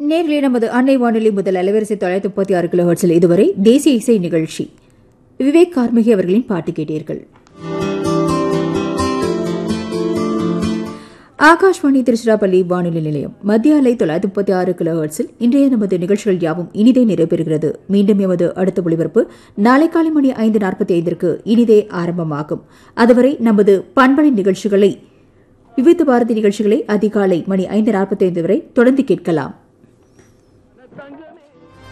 நேர்களே நமது அன்னை வானொலி முதல் அலைவரிசை தொள்ளாயிரத்தி முப்பத்தி ஆறு கிலோ ஹெர்ட்ஸில் இதுவரை தேசிய இசை நிகழ்ச்சி விவேக் கார்மிகி அவர்களின் பாட்டு கேட்டீர்கள் ஆகாஷ்வாணி திருச்சிராப்பள்ளி வானொலி நிலையம் மத்திய அலை தொள்ளாயிரத்தி முப்பத்தி ஆறு கிலோ ஹெர்ட்ஸில் இன்றைய நமது நிகழ்ச்சிகள் யாவும் இனிதே நிறைவேறுகிறது மீண்டும் எமது அடுத்த ஒளிபரப்பு நாளை காலை மணி ஐந்து நாற்பத்தி ஐந்திற்கு இனிதே ஆரம்பமாகும் அதுவரை நமது பண்பலை நிகழ்ச்சிகளை விவித்த பாரதி நிகழ்ச்சிகளை அதிகாலை மணி ஐந்து நாற்பத்தி ஐந்து வரை தொடர்ந்து கேட்கலாம்